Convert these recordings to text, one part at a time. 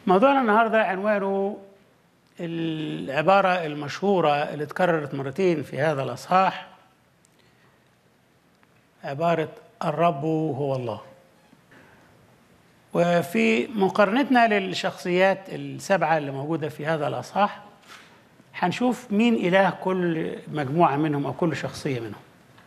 موضوعنا النهارده عنوانه العبارة المشهورة اللي اتكررت مرتين في هذا الأصحاح عبارة الرب هو الله وفي مقارنتنا للشخصيات السبعة اللي موجودة في هذا الأصحاح هنشوف مين إله كل مجموعة منهم أو كل شخصية منهم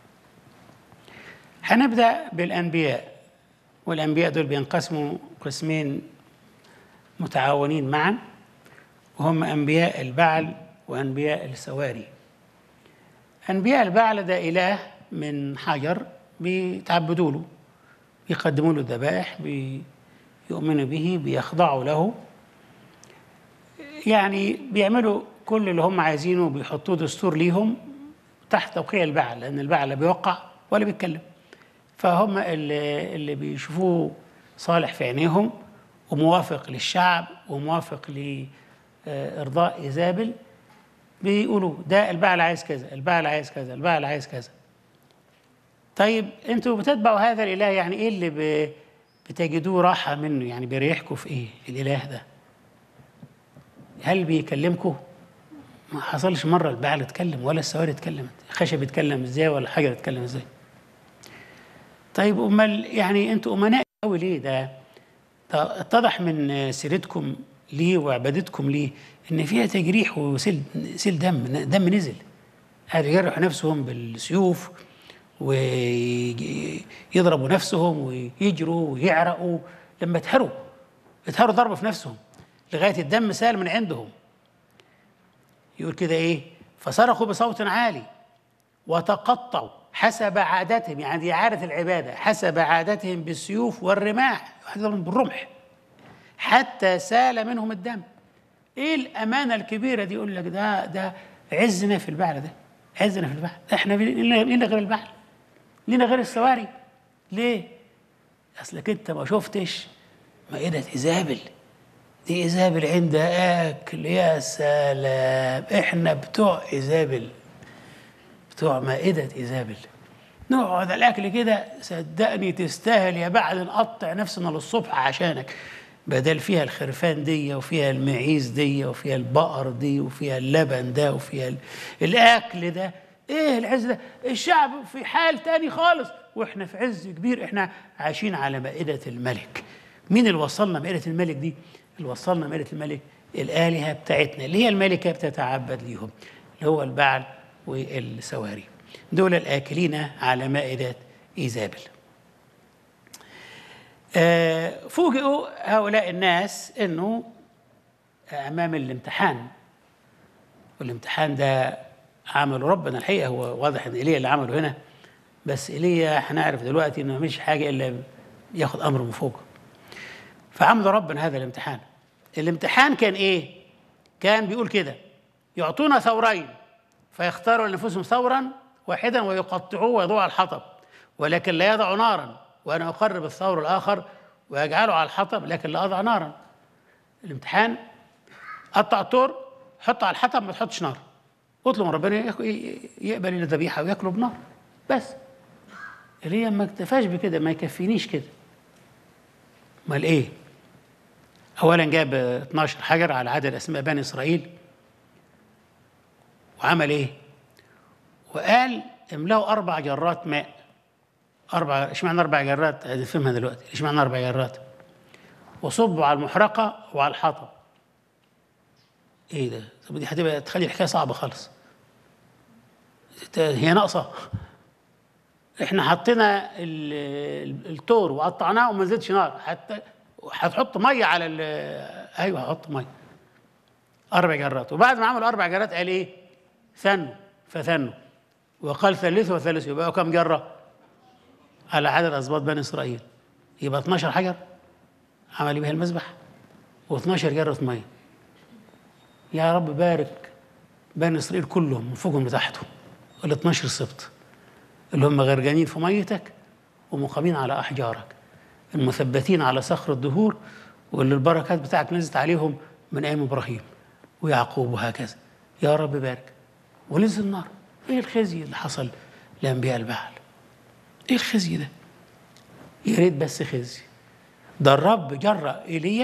هنبدأ بالأنبياء والأنبياء دول بينقسموا قسمين متعاونين معا وهم أنبياء البعل وأنبياء السواري أنبياء البعل ده إله من حجر بيتعبدوا له بيقدموا له ذبائح بيؤمنوا به بيخضعوا له يعني بيعملوا كل اللي هم عايزينه بيحطوه دستور ليهم تحت توقيع البعل لأن البعل لا بيوقع ولا بيتكلم فهم اللي, اللي بيشوفوه صالح في عينيهم وموافق للشعب وموافق لإرضاء إيزابل بيقولوا ده البعل عايز كذا البعل عايز كذا البعل عايز كذا طيب انتوا بتتبعوا هذا الاله يعني ايه اللي بتجدوه راحه منه يعني بيريحكم في ايه الاله ده هل بيكلمكم ما حصلش مره البعل اتكلم ولا السواري اتكلمت خشب اتكلم ازاي ولا حجر اتكلم ازاي طيب امال يعني انتوا امناء قوي ليه ده ده اتضح من سيرتكم ليه وعبادتكم ليه ان فيها تجريح وسيل سيل دم دم نزل هذا يجرح نفسهم بالسيوف ويضربوا نفسهم ويجروا ويعرقوا لما اتهروا اتهروا ضربوا في نفسهم لغايه الدم سال من عندهم يقول كده ايه فصرخوا بصوت عالي وتقطعوا حسب عادتهم يعني دي عاده العباده حسب عادتهم بالسيوف والرماح يحضرون بالرمح حتى سال منهم الدم ايه الامانه الكبيره دي يقول لك ده ده عزنا في البعل ده عزنا في البحر احنا لينا غير البحر لينا غير السواري ليه اصلك انت ما شفتش مائدة ايزابل دي ايزابل عندها اكل يا سلام احنا بتوع ايزابل بتوع مائدة ايزابل نقعد على الاكل كده صدقني تستاهل يا بعد نقطع نفسنا للصبح عشانك بدل فيها الخرفان دي وفيها المعيز دي وفيها البقر دي وفيها اللبن ده وفيها ال... الاكل ده ايه العز ده الشعب في حال تاني خالص واحنا في عز كبير احنا عايشين على مائدة الملك مين اللي وصلنا مائدة الملك دي اللي وصلنا مائدة الملك الآلهة بتاعتنا اللي هي الملكة بتتعبد ليهم اللي هو البعل والسواري دول الآكلين على مائدة إيزابل آه فوجئوا هؤلاء الناس انه امام الامتحان والامتحان ده عمله ربنا الحقيقه هو واضح ان ايليا اللي عمله هنا بس ايليا هنعرف دلوقتي انه مش حاجه الا ياخد امر من فوق فعمل ربنا هذا الامتحان الامتحان كان ايه كان بيقول كده يعطونا ثورين فيختاروا لانفسهم ثورا واحدا ويقطعوه ويضعوه على الحطب ولكن لا يضع نارا وانا اقرب الثور الاخر واجعله على الحطب لكن لا اضع نارا الامتحان قطع الثور حطه على الحطب ما تحطش نار اطلب من ربنا يقبل الذبيحه وياكله بنار بس اللي هي ما اكتفاش بكده ما يكفينيش كده امال ايه اولا جاب 12 حجر على عدد اسماء بني اسرائيل وعمل ايه وقال املأوا اربع جرات ماء أربع اشمعنى أربع جرات هنفهمها دلوقتي اشمعنى أربع جرات وصبوا على المحرقة وعلى الحطب إيه ده؟ طب دي هتبقى تخلي الحكاية صعبة خالص هي ناقصة احنا حطينا التور وقطعناه وما نزلتش نار حتى هتحط ميه على ال ايوه هحط ميه اربع جرات وبعد ما عملوا اربع جرات قال ايه؟ ثنوا فثنوا وقال ثلثوا وثلثوا يبقى كم جره؟ على عدد اسباط بني اسرائيل يبقى 12 حجر عمل بها المذبح و12 جره ميه يا رب بارك بني اسرائيل كلهم من فوقهم لتحتهم ال 12 سبط اللي هم غرقانين في ميتك ومقامين على احجارك المثبتين على صخر الدهور واللي البركات بتاعك نزلت عليهم من ايام ابراهيم ويعقوب وهكذا يا رب بارك ونزل النار ايه الخزي اللي حصل لانبياء البعل ايه الخزي ده يا ريت بس خزي ده الرب جرأ ايليا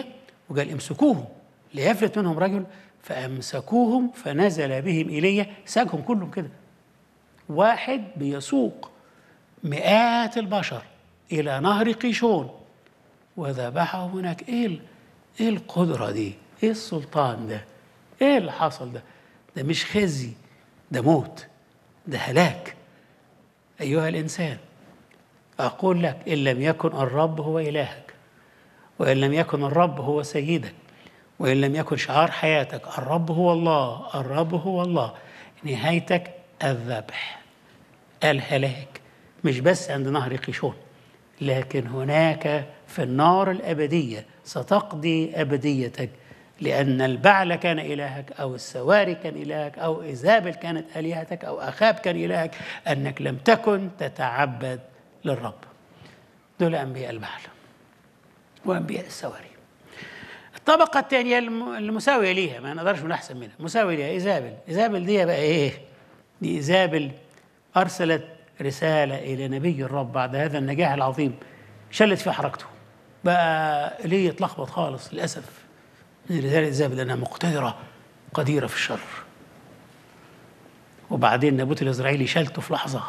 وقال امسكوهم ليفلت منهم رجل فامسكوهم فنزل بهم ايليا ساقهم كلهم كده واحد بيسوق مئات البشر الى نهر قيشون وذبحهم هناك ايه ال- ايه القدره دي ايه السلطان ده ايه اللي حصل ده ده مش خزي ده موت ده هلاك ايها الانسان اقول لك ان لم يكن الرب هو الهك وان لم يكن الرب هو سيدك وان لم يكن شعار حياتك الرب هو الله الرب هو الله نهايتك الذبح الهلاك مش بس عند نهر قيشون لكن هناك في النار الابديه ستقضي ابديتك لان البعل كان الهك او السواري كان الهك او ايزابل كانت الهتك او اخاب كان الهك انك لم تكن تتعبد للرب دول انبياء البعل وانبياء السواري الطبقة الثانية الم- المساوية ليها ما نقدرش من أحسن منها مساوية ليها إيزابل إيزابل دي بقى إيه؟ دي إيزابل أرسلت رسالة إلى نبي الرب بعد هذا النجاح العظيم شلت في حركته بقى ليه اتلخبط خالص للأسف من رسالة إيزابل لأنها مقتدرة قديرة في الشر وبعدين نابوت الإسرائيلي شلته في لحظة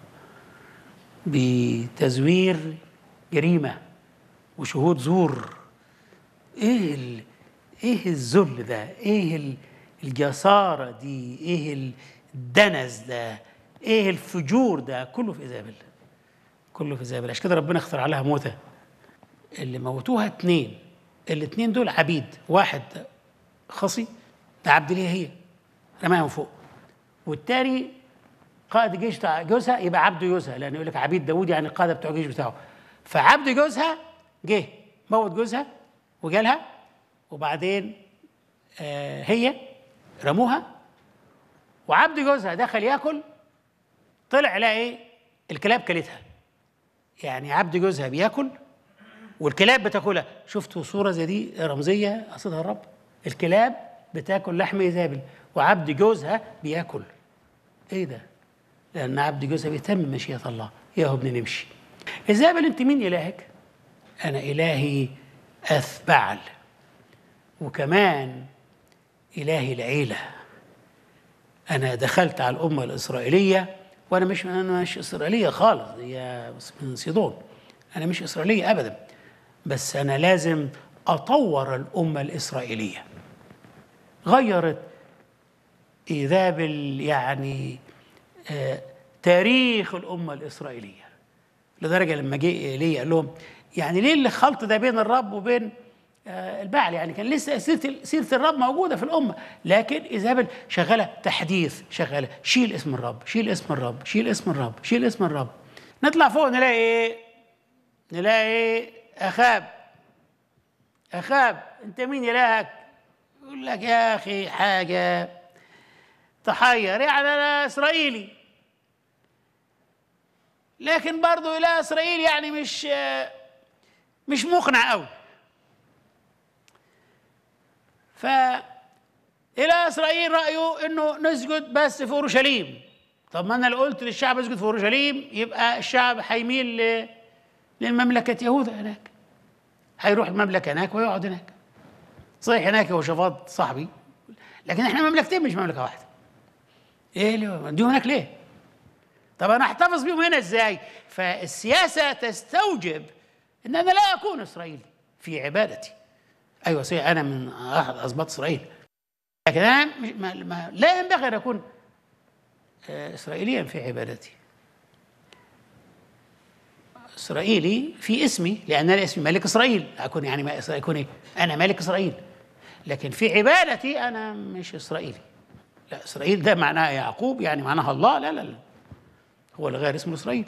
بتزوير جريمة وشهود زور ايه ال... ايه الذل ده ايه ال- الجساره دي ايه الدنس ده ايه الفجور ده كله في ايزابل كله في ايزابل عشان كده ربنا اختار عليها موته اللي موتوها اتنين الاتنين دول عبيد واحد خصي ده عبد ليها هي رماها من فوق والتاني قائد الجيش بتاع جوزها يبقى عبد جوزها لان يقول لك عبيد داوود يعني القاده بتوع الجيش بتاعه فعبد جوزها جه موت جوزها وجالها وبعدين آه هي رموها وعبد جوزها دخل ياكل طلع لقى ايه الكلاب كلتها يعني عبد جوزها بياكل والكلاب بتاكلها شفتوا صوره زي دي رمزيه قصدها الرب الكلاب بتاكل لحم ايزابل وعبد جوزها بياكل ايه ده لان عبد جوزها بيتم مشيئه الله يا ابني نمشي ايزابل انت مين الهك انا الهي اثبعل وكمان الهي العيله انا دخلت على الامه الاسرائيليه وانا مش انا مش اسرائيليه خالص هي من صيدون انا مش اسرائيليه ابدا بس انا لازم اطور الامه الاسرائيليه غيرت ايذابل يعني آه تاريخ الامه الاسرائيليه لدرجه لما جه ايليا قال لهم يعني ليه اللي خلط ده بين الرب وبين آه البعل يعني كان لسه سيره سيره الرب موجوده في الامه لكن ايزابل شغاله تحديث شغاله شيل اسم الرب شيل اسم الرب شيل اسم الرب شيل اسم الرب نطلع فوق نلاقي ايه نلاقي اخاب اخاب انت مين الهك يقول لك يا اخي حاجه تحير يعني انا اسرائيلي لكن برضه اله اسرائيل يعني مش مش مقنع قوي ف الى اسرائيل رايه انه نسجد بس في اورشليم طب ما انا لو قلت للشعب اسجد في اورشليم يبقى الشعب هيميل ل... للمملكه يهوذا هناك هيروح المملكه هناك ويقعد هناك صحيح هناك هو شفاط صاحبي لكن احنا مملكتين مش مملكه واحده ايه اللي دي هناك ليه طب انا احتفظ بيهم هنا ازاي فالسياسه تستوجب ان انا لا اكون اسرائيلي في عبادتي ايوه صحيح انا من احد اسباط اسرائيل لكن انا ما ما لا ينبغي ان اكون اسرائيليا في عبادتي اسرائيلي في اسمي لان انا اسمي ملك اسرائيل اكون يعني ما اكون إيه؟ انا ملك اسرائيل لكن في عبادتي انا مش اسرائيلي لا اسرائيل ده معناها يعقوب يعني معناها الله لا لا لا هو اللي غير اسمه اسرائيل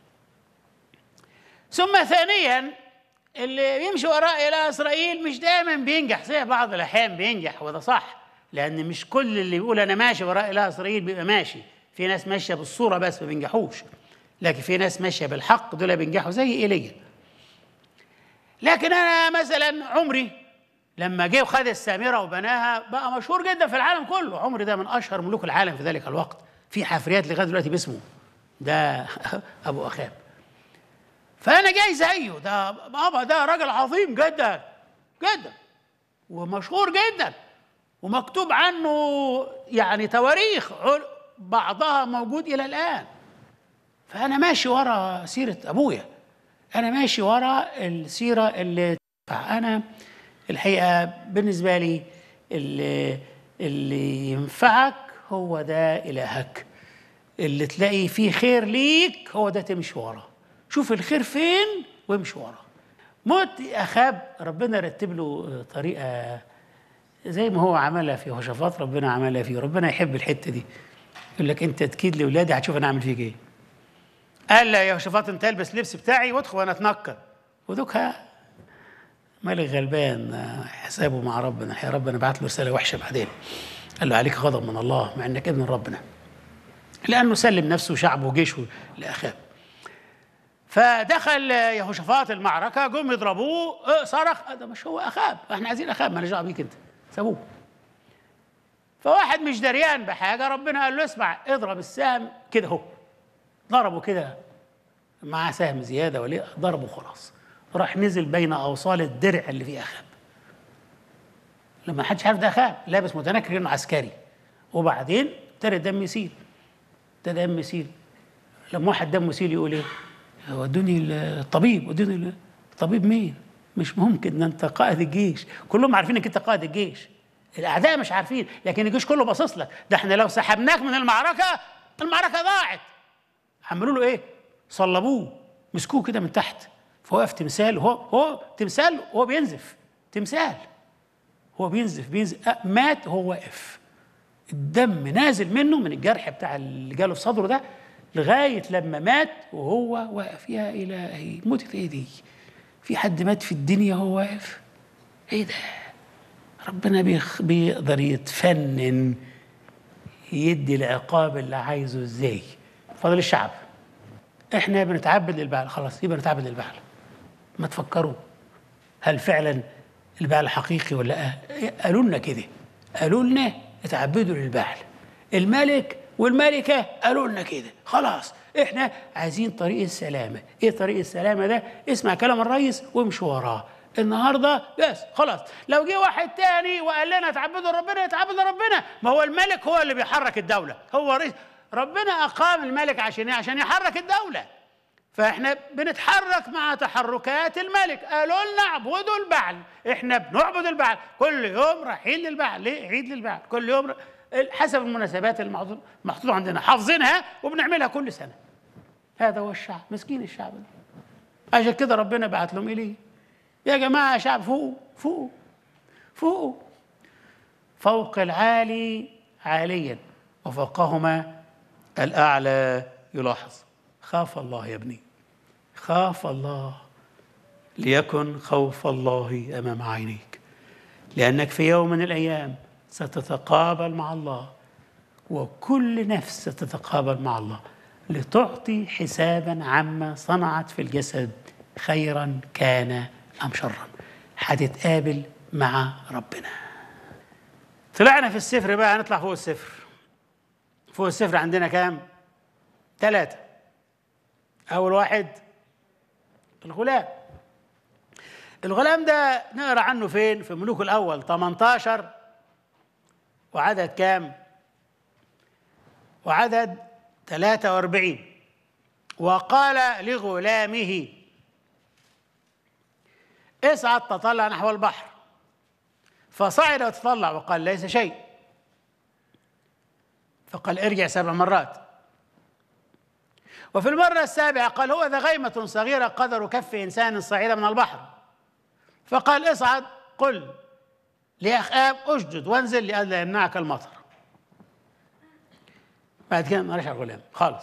ثم ثانيا اللي بيمشي وراء اله اسرائيل مش دايما بينجح زي بعض الاحيان بينجح وده صح لان مش كل اللي بيقول انا ماشي وراء اله اسرائيل بيبقى ماشي في ناس ماشيه بالصوره بس ما بينجحوش لكن في ناس ماشيه بالحق دول بينجحوا زي ايليا لكن انا مثلا عمري لما جه وخد السامره وبناها بقى مشهور جدا في العالم كله عمري ده من اشهر ملوك العالم في ذلك الوقت في حفريات لغايه دلوقتي باسمه ده ابو اخاب فانا جاي زيه ده بابا ده راجل عظيم جدا جدا ومشهور جدا ومكتوب عنه يعني تواريخ عل- بعضها موجود الى الان فانا ماشي ورا سيره ابويا انا ماشي ورا السيره اللي انا الحقيقه بالنسبه لي اللي, اللي ينفعك هو ده الهك اللي تلاقي فيه خير ليك هو ده تمشي وراه شوف الخير فين وامشي وراه موت اخاب ربنا رتب له طريقه زي ما هو عملها في هوشافاط ربنا عملها فيه ربنا يحب الحته دي يقول لك انت تكيد لاولادي هتشوف انا اعمل فيك ايه قال له يا هوشافاط انت البس لبس بتاعي وادخل وانا اتنكر ودوكها ملك غلبان آه، حسابه مع ربنا يا ربنا بعت له رساله وحشه بعدين قال له عليك غضب من الله مع انك ابن ربنا لانه سلم نفسه وشعبه وجيشه لاخاب فدخل يهوشافاط المعركه جم يضربوه اه، صرخ اه، ده مش هو اخاب احنا عايزين اخاب مالناش دعوه بيك انت سابوه فواحد مش دريان بحاجه ربنا قال له اسمع اضرب السهم كده اهو ضربه كده معاه سهم زياده ولا ضربه خلاص راح نزل بين اوصال الدرع اللي فيه اخاب لما حدش عارف ده اخاب لابس متنكر انه عسكري وبعدين ابتدى الدم يسيل ابتدى الدم يسيل لما واحد دمه يسيل يقول ايه ودوني الطبيب ودوني الطبيب مين مش ممكن ده انت قائد الجيش كلهم عارفين انك انت قائد الجيش الاعداء مش عارفين لكن الجيش كله باصص لك ده احنا لو سحبناك من المعركه المعركه ضاعت عملوا له ايه صلبوه مسكوه كده من تحت فوقف تمثال هو هو تمثال وهو بينزف تمثال هو بينزف بينزف أه، مات وهو واقف الدم نازل منه من الجرح بتاع اللي جاله في صدره ده لغايه لما مات وهو واقف يا الهي موتة ايه دي؟ في حد مات في الدنيا وهو واقف؟ ايه ده؟ ربنا بيخ بيقدر يتفنن يدي العقاب اللي عايزه ازاي؟ فضل الشعب احنا بنتعبد للبعل خلاص يبقى نتعبد للبعل ما تفكروا هل فعلا البعل حقيقي ولا لا قالوا لنا كده قالوا لنا اتعبدوا للبعل الملك والملكه قالوا لنا كده خلاص احنا عايزين طريق السلامه ايه طريق السلامه ده اسمع كلام الرئيس وامشي وراه النهارده بس خلاص لو جه واحد تاني وقال لنا اتعبدوا ربنا اتعبدوا ربنا ما هو الملك هو اللي بيحرك الدوله هو رئيس ربنا اقام الملك عشان ايه عشان يحرك الدوله فاحنا بنتحرك مع تحركات الملك قالوا لنا اعبدوا البعل احنا بنعبد البعل كل يوم رايحين للبعل ليه عيد للبعل كل يوم ر- حسب المناسبات المحطوط- المحطوطه عندنا حافظينها وبنعملها كل سنه هذا هو الشعب مسكين الشعب ده عشان كده ربنا بعت لهم اليه يا جماعه يا شعب فوقوا فوقوا فوقوا فوق العالي عاليا وفوقهما الأعلى يلاحظ خاف الله يا ابني خاف الله ليكن خوف الله أمام عينيك لأنك في يوم من الأيام ستتقابل مع الله وكل نفس ستتقابل مع الله لتعطي حسابا عما صنعت في الجسد خيرا كان أم شرا هتتقابل مع ربنا طلعنا في السفر بقى هنطلع فوق السفر فوق السفر عندنا كام؟ ثلاثة أول واحد الغلام الغلام ده نقرا عنه فين؟ في ملوك الأول 18 وعدد كام؟ وعدد 43 وقال لغلامه اصعد تطلع نحو البحر فصعد وتطلع وقال ليس شيء فقال ارجع سبع مرات وفي المرة السابعة قال هو ذا غيمة صغيرة قدر كف إنسان صعيدة من البحر فقال اصعد قل لأخاب أشجد وانزل لئلا يمنعك المطر بعد كده ما رجع الغلام خالص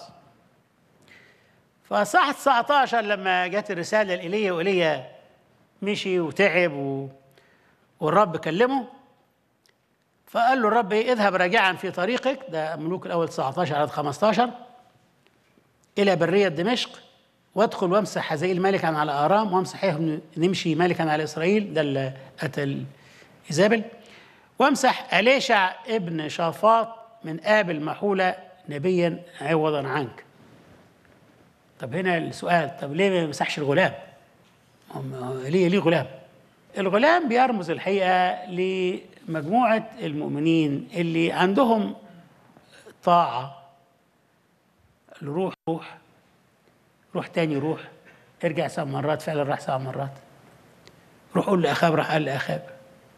فصح 19 لما جت الرسالة لإيليا وإيليا مشي وتعب و... والرب كلمه فقال له الرب ايه اذهب راجعا في طريقك ده ملوك الاول 19 عدد 15 الى بريه دمشق وادخل وامسح حزائيل ملكا على ارام وامسح يهو نمشي ملكا على اسرائيل ده اللي اتى ايزابل وامسح اليشع ابن شافاط من ابل محوله نبيا عوضا عنك طب هنا السؤال طب ليه ما يمسحش الغلام؟ هم- ليه ليه غلام؟ الغلام بيرمز الحقيقة لمجموعة المؤمنين اللي عندهم طاعة روح روح روح تاني روح ارجع سبع مرات فعلا راح سبع مرات روح قول لأخاب راح قال لأخاب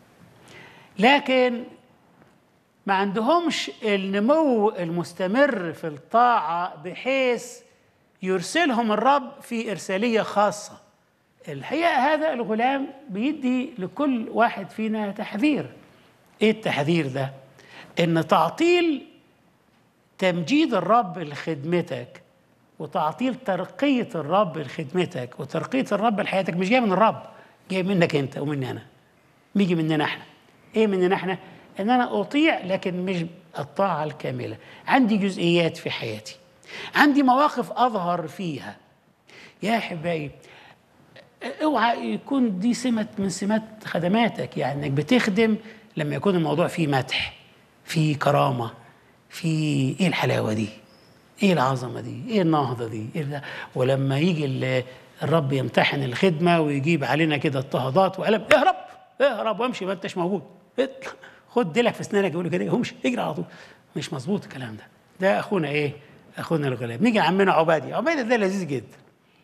لكن ما عندهمش النمو المستمر في الطاعة بحيث يرسلهم الرب في إرسالية خاصة الحقيقة هذا الغلام بيدي لكل واحد فينا تحذير ايه التحذير ده ان تعطيل تمجيد الرب لخدمتك وتعطيل ترقية الرب لخدمتك وترقية الرب لحياتك مش جاي من الرب جاي منك انت ومني انا بيجي مننا احنا ايه مننا احنا ان انا اطيع لكن مش الطاعة الكاملة عندي جزئيات في حياتي عندي مواقف اظهر فيها يا احبائي اوعى يكون دي سمة من سمات خدماتك يعني انك بتخدم لما يكون الموضوع فيه مدح فيه كرامة فيه ايه الحلاوة دي ايه العظمة دي ايه النهضة دي إيه ده؟ ولما يجي ال- الرب يمتحن الخدمة ويجيب علينا كده اضطهادات وقلم اهرب اهرب وامشي ما انتش موجود اطلع خد ديلك في اسنانك يقولوا كده امشي اجري على طول مش مظبوط الكلام ده ده اخونا ايه اخونا الغلام نيجي عمنا عبادي عبادي ده لذيذ جدا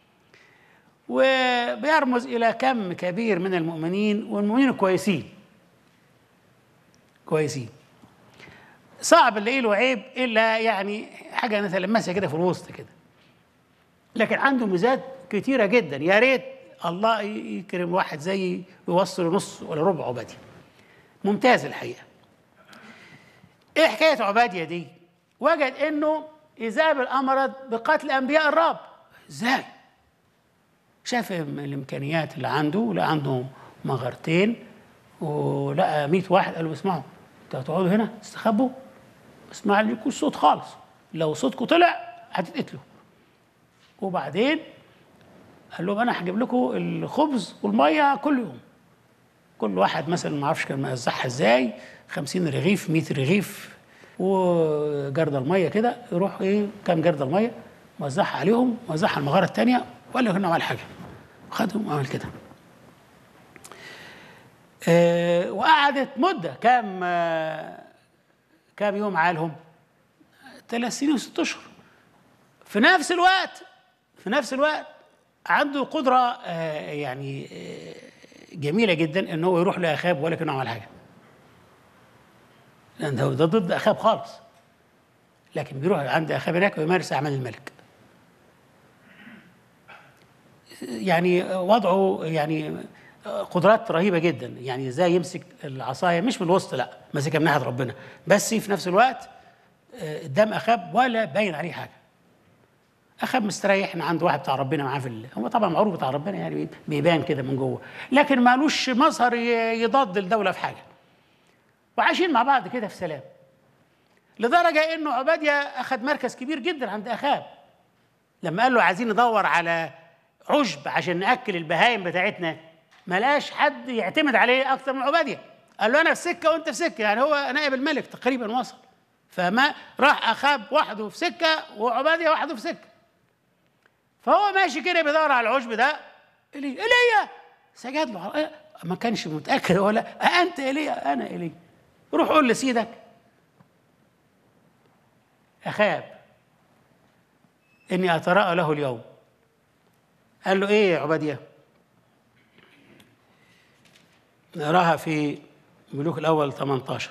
وبيرمز الى كم كبير من المؤمنين والمؤمنين الكويسين كويسين صعب نلاقي له عيب الا يعني حاجه نتلمسها كده في الوسط كده لكن عنده ميزات كتيره جدا يا ريت الله ي- يكرم واحد زي يوصل نص ولا ربع عبادي ممتاز الحقيقه ايه حكايه عباديه دي وجد انه ايزابل امرت بقتل انبياء الرب ازاي شاف الامكانيات اللي عنده ولقى عنده مغارتين ولقى 100 واحد قالوا اسمعوا انتوا هتقعدوا هنا تستخبوا اسمع لكم الصوت خالص لو صوتكم طلع هتتقتلوا وبعدين قال لهم انا هجيب لكم الخبز والميه كل يوم كل واحد مثلا ما اعرفش كان موزعها ازاي 50 رغيف 100 رغيف وجرد الميه كده يروح ايه كام جرد الميه موزعها عليهم موزعها المغاره الثانيه ولا كنا عمل حاجه خدهم وعمل كده آه وقعدت مده كام آه كام يوم عالهم ثلاث سنين وست اشهر في نفس الوقت في نفس الوقت عنده قدره آه يعني آه جميله جدا ان هو يروح لاخاب ولا كان عمل حاجه لان ده ده ضد اخاب خالص لكن بيروح عند اخاب هناك ويمارس اعمال الملك يعني وضعه يعني قدرات رهيبه جدا يعني ازاي يمسك العصايه مش من الوسط لا ماسكها من ناحيه ربنا بس في نفس الوقت قدام اخاب ولا باين عليه حاجه اخاب مستريح ان عنده واحد بتاع ربنا معاه في ال... هو طبعا معروف بتاع ربنا يعني بيبان كده من جوه لكن مالوش مظهر ي- يضاد الدوله في حاجه وعايشين مع بعض كده في سلام لدرجه انه عباديه اخذ مركز كبير جدا عند اخاب لما قال له عايزين ندور على عشب عشان ناكل البهايم بتاعتنا ما لقاش حد يعتمد عليه اكتر من عباديه قال له انا في سكه وانت في سكه يعني هو نائب الملك تقريبا وصل فما راح اخاب وحده في سكه وعباديه وحده في سكه فهو ماشي كده بيدور على العشب ده ايليا ايليا سجد له إيه؟ ما كانش متاكد ولا انت ايليا انا ايليا روح قول لسيدك اخاب اني اتراءى له اليوم قال له ايه يا عباديه نراها في ملوك الاول 18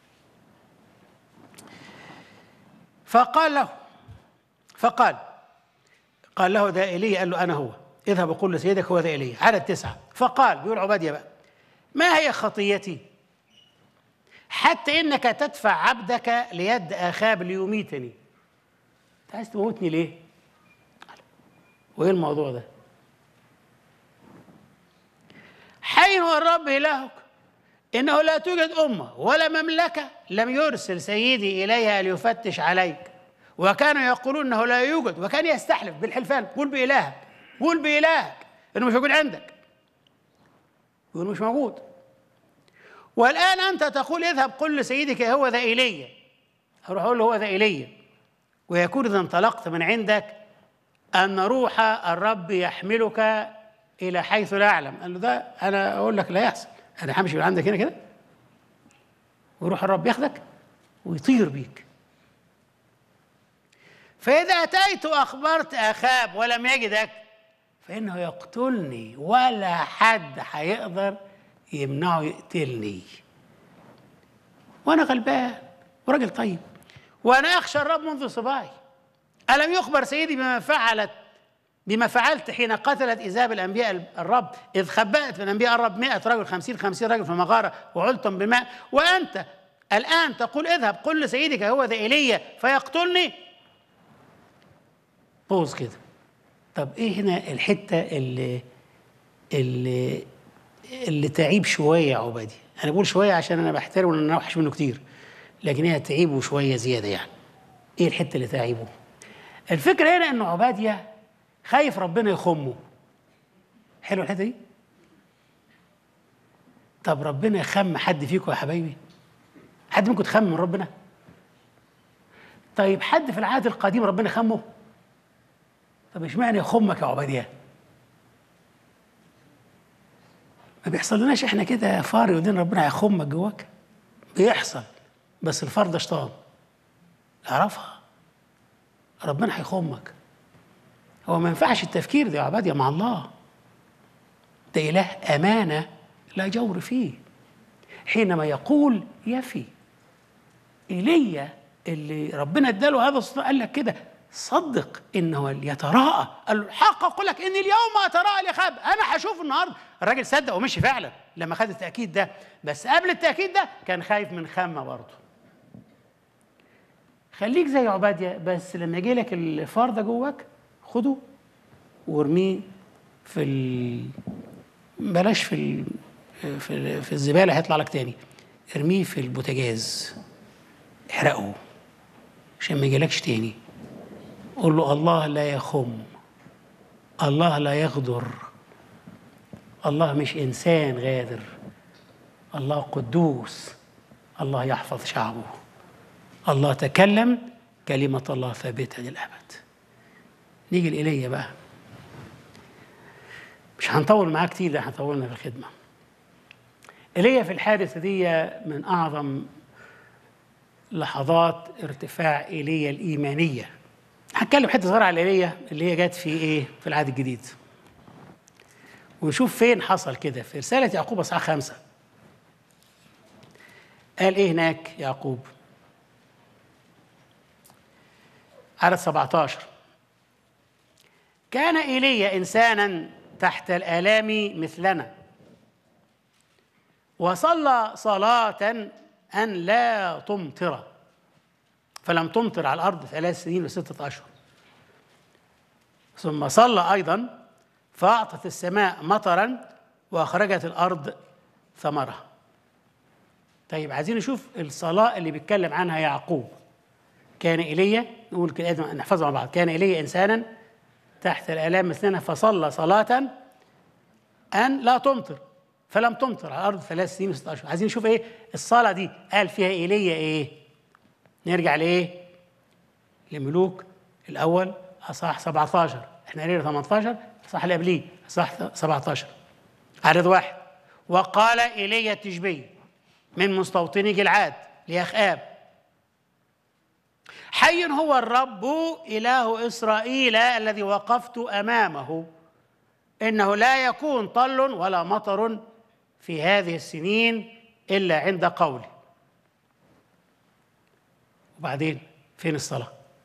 فقال له فقال قال له ده ايليا قال له انا هو اذهب وقل لسيدك هو ده ايليا عدد تسعه فقال بيقول عباديه بقى ما هي خطيتي حتى انك تدفع عبدك ليد اخاب ليميتني انت عايز تموتني ليه؟ وايه الموضوع ده؟ حي هو الرب الهك انه لا توجد امه ولا مملكه لم يرسل سيدي اليها ليفتش عليك وكانوا يقولون انه لا يوجد وكان يستحلف بالحلفان قول بالهك قول بالهك انه مش موجود عندك يقول مش موجود والان انت تقول اذهب قل لسيدك هو ذا ايليا اروح اقول له هو ذا ايليا ويكون اذا انطلقت من عندك ان روح الرب يحملك الى حيث لا اعلم قال له ده انا اقول لك لا يحصل انا همشي من عندك هنا كده ويروح الرب ياخدك ويطير بيك فإذا أتيت وأخبرت أخاب ولم يجدك فإنه يقتلني ولا حد هيقدر يمنعه يقتلني وأنا غلبان وراجل طيب وأنا أخشى الرب منذ صباي ألم يخبر سيدي بما فعلت بما فعلت حين قتلت إيزاب الأنبياء الرب إذ خبأت من أنبياء الرب مئة رجل خمسين خمسين رجل في المغارة وعلتم بماء وأنت الآن تقول اذهب قل لسيدك هو ذا إيليا فيقتلني بوز كده طب ايه هنا الحته اللي اللي اللي تعيب شويه يا عبادي انا بقول شويه عشان انا بحترمه لان انا وحش منه كتير لكن هي تعيبه شويه زياده يعني ايه الحته اللي تعيبه الفكره هنا ان عباديه خايف ربنا يخمه حلو الحته دي طب ربنا يخم حد فيكم يا حبايبي حد منكم تخم من ربنا طيب حد في العهد القديم ربنا خمه طب اشمعنى يخمك يا عباديه ما بيحصل لناش احنا كده فار يقول لنا ربنا هيخمك جواك بيحصل بس الفار ده شيطان اعرفها ربنا هيخمك هو ما ينفعش التفكير ده يا عباديه مع الله ده اله امانه لا جور فيه حينما يقول يفي ايليا اللي ربنا اداله هذا السلطان قال لك كده صدق انه يتراءى قال له الحق اقول لك ان اليوم اتراءى لاخاب انا هشوف النهارده الراجل صدق ومشي فعلا لما خد التاكيد ده بس قبل التاكيد ده كان خايف من خامه برضه خليك زي عباديه بس لما يجي لك الفار ده جواك خده وارميه في ال... بلاش في ال... في, ال... في الزباله هيطلع لك تاني ارميه في البوتاجاز احرقه عشان ما يجيلكش تاني قول له الله لا يخم الله لا يغدر الله مش انسان غادر الله قدوس الله يحفظ شعبه الله تكلم كلمة الله ثابتة للأبد نيجي لإيليا بقى مش هنطول معاه كتير ده هنطولنا في الخدمة إيليا في الحادثة دي من أعظم لحظات ارتفاع ايليا الايمانيه هتكلم حته صغيره على ايليا اللي هي جت في ايه في العهد الجديد ونشوف فين حصل كده في رساله يعقوب اصحاح خمسه قال ايه هناك يعقوب عدد 17 كان ايليا انسانا تحت الالام مثلنا وصلى صلاه أن لا تمطر فلم تمطر على الأرض ثلاث سنين وستة أشهر ثم صلى أيضا فأعطت السماء مطرا وأخرجت الأرض ثمرها طيب عايزين نشوف الصلاة اللي بيتكلم عنها يعقوب كان إيليا نقول كده نحفظها مع بعض كان إيليا إنسانا تحت الآلام مثلنا فصلى صلاة أن لا تمطر فلم تمطر على الارض ثلاث سنين وست اشهر عايزين نشوف ايه الصلاه دي قال فيها ايليا ايه نرجع لايه لملوك الاول اصح 17 احنا قرينا 18 اصح اللي قبليه اصح 17 عدد واحد وقال ايليا التشبي من مستوطني جلعاد لاخاب حي هو الرب اله اسرائيل الذي وقفت امامه انه لا يكون طل ولا مطر في هذه السنين إلا عند قولي وبعدين فين الصلاة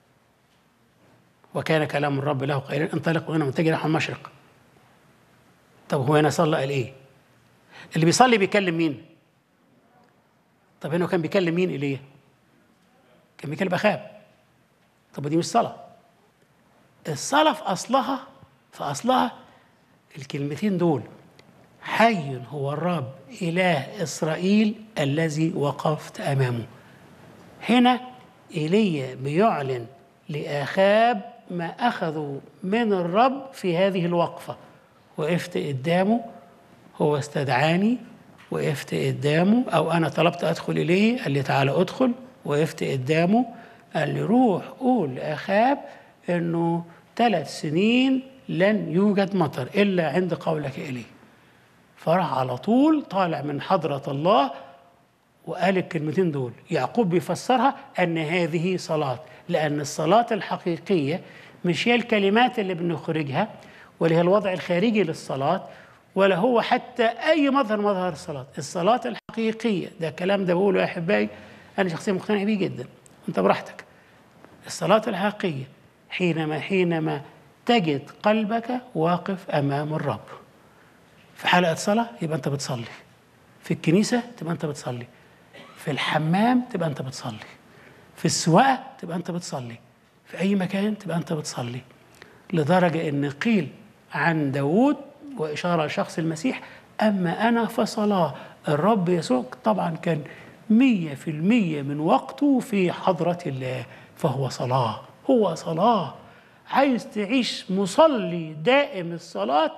وكان كلام الرب له قائلا انطلق وهنا متجه نحو المشرق طب هو هنا صلى قال ايه اللي بيصلي بيكلم مين طب هنا كان بيكلم مين ايليا كان بيكلم اخاب طب دي مش صلاه الصلاه في اصلها في اصلها الكلمتين دول حي هو الرب إله إسرائيل الذي وقفت أمامه هنا إيليا بيعلن لآخاب ما أخذوا من الرب في هذه الوقفة وقفت قدامه هو استدعاني وقفت قدامه أو أنا طلبت أدخل إليه قال لي تعالى أدخل وقفت قدامه قال لي روح قول لأخاب إنه ثلاث سنين لن يوجد مطر إلا عند قولك إليه فراح على طول طالع من حضرة الله وقال الكلمتين دول يعقوب بيفسرها أن هذه صلاة لأن الصلاة الحقيقية مش هي الكلمات اللي بنخرجها ولا هي الوضع الخارجي للصلاة ولا هو حتى أي مظهر مظهر الصلاة الصلاة الحقيقية ده الكلام ده بقوله يا أحبائي أنا شخصيا مقتنع بيه جدا أنت براحتك الصلاة الحقيقية حينما حينما تجد قلبك واقف أمام الرب في حلقة صلاة يبقى أنت بتصلي في الكنيسة تبقى أنت بتصلي في الحمام تبقى أنت بتصلي في السواقة تبقى أنت بتصلي في أي مكان تبقى أنت بتصلي لدرجة إن قيل عن داود وإشارة لشخص المسيح أما أنا فصلاة الرب يسوع طبعا كان مية في المية من وقته في حضرة الله فهو صلاة هو صلاة عايز تعيش مصلي دائم الصلاة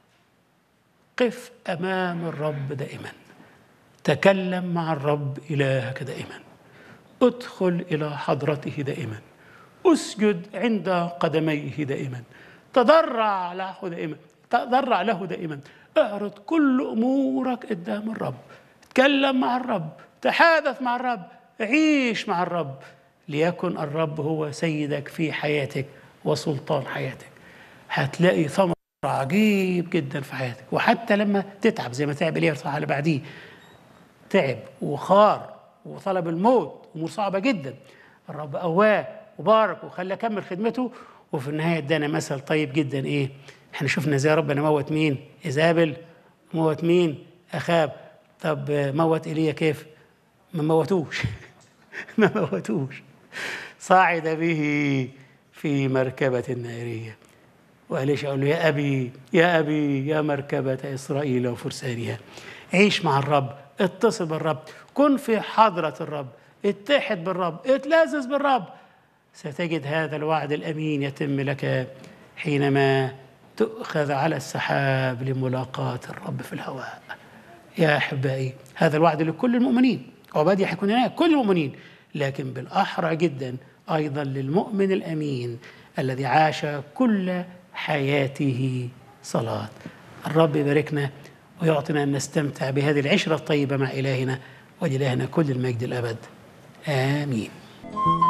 قف أمام الرب دائما تكلم مع الرب إلهك دائما ادخل إلى حضرته دائما اسجد عند قدميه دائما تضرع له دائما تضرع له دائما اعرض كل امورك قدام الرب تكلم مع الرب تحادث مع الرب عيش مع الرب ليكن الرب هو سيدك في حياتك وسلطان حياتك هتلاقي ثمر عجيب جدا في حياتك وحتى لما تتعب زي ما تعب اليه على بعديه تعب وخار وطلب الموت امور صعبه جدا الرب قواه وبارك وخلاه كمل خدمته وفي النهايه ادانا مثل طيب جدا ايه احنا شفنا ازاي ربنا موت مين ايزابل موت مين اخاب طب موت ايليا كيف ما موتوش ما موتوش صعد به في مركبة نارية وقالش أقول له يا أبي يا أبي يا مركبة إسرائيل وفرسانها عيش مع الرب اتصل بالرب كن في حضرة الرب اتحد بالرب اتلذذ بالرب ستجد هذا الوعد الأمين يتم لك حينما تؤخذ على السحاب لملاقاة الرب في الهواء يا أحبائي هذا الوعد لكل المؤمنين عبادي حيكون هناك كل المؤمنين لكن بالأحرى جدا أيضا للمؤمن الأمين الذي عاش كل حياته صلاة الرب يباركنا ويعطينا أن نستمتع بهذه العشرة الطيبة مع إلهنا ولإلهنا كل المجد الأبد آمين